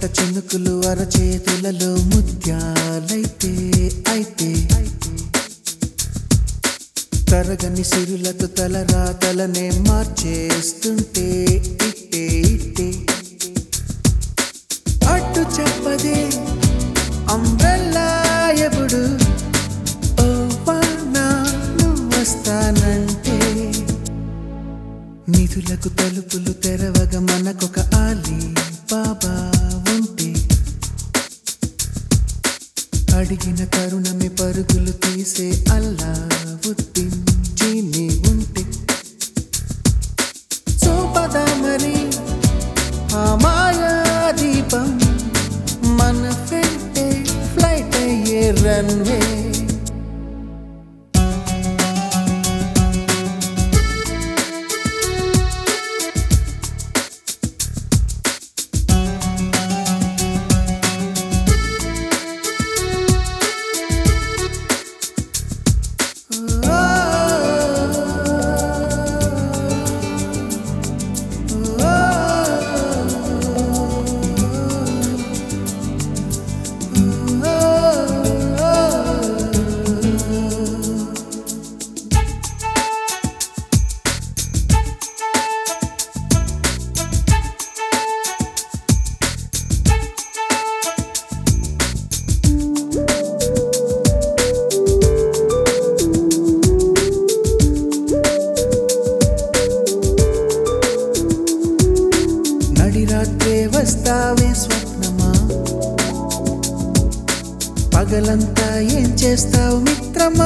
చిటపట చినుకులు అరచేతులలో ముత్యాలైతే అయితే తరగని సిరులతో తలరాతలనే మార్చేస్తుంటే ఇట్టే ఇట్టే అడ్డు చెప్పదే అంబ్రెల్లా ఎప్పుడు ఓ వానా నువ్వు వస్తానంటే నిధులకు తలుపులు తెరవగా మనకొక ఆలి బాబా ఉంటే అడిగిన తరుణమే పరుగులు తీసే అల్లా ఉద్దించి ఉంటే చూపదా మరి ఆ మాయా దీపం మన ఫెంటే ఫ్లైట్ అయ్యే రన్వే నడిరాత్రే వస్తావే స్వప్నమా పగలంతా ఏం చేస్తావు మిత్రమా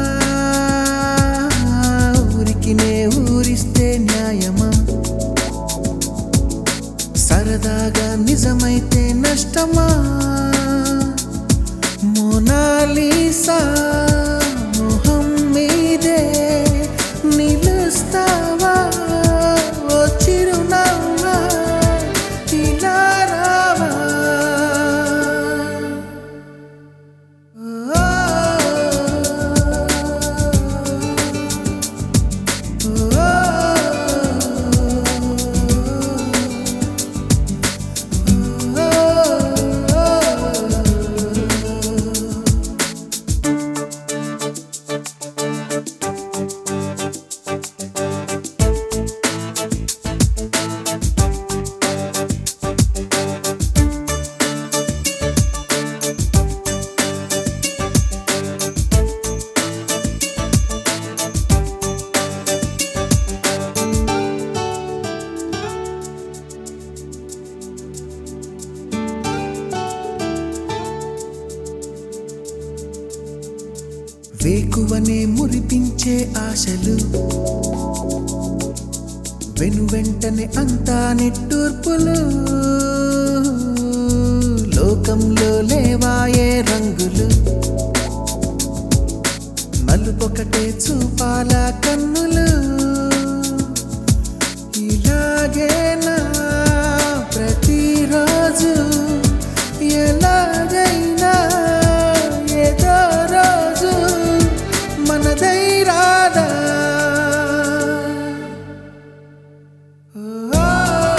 ఊరికి నే ఊరిస్తే న్యాయమా సరదాగా నిజమైతే నష్టమా మోనాలీసా మొహం మీదే నిలుస్తావా ఓ చిరునవ్వా ఇలా రావా వేకువనే మురిపించే ఆశలు వెను వెంటనే అంతా నిట్టూర్పులు లోకంలో లేవాయే రంగులు నలుపొకటే చూపాల కన్నులు ఇలాగేనా ప్రతిరోజు ఎలాగైనా ఏదో రోజు మనదై రాదా ఓ,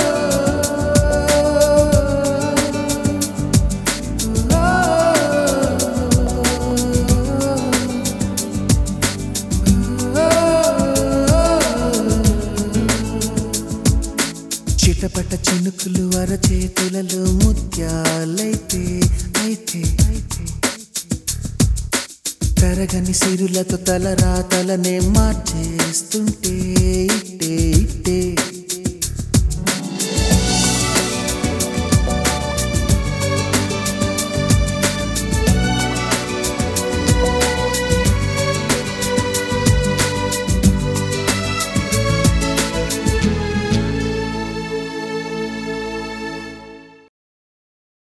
చిటపట చినుకులు అరచేతులలో ముత్యాలైతే అయితే అయితే తరగని సిరులతో తలరాతలనే మార్చేస్తుంటే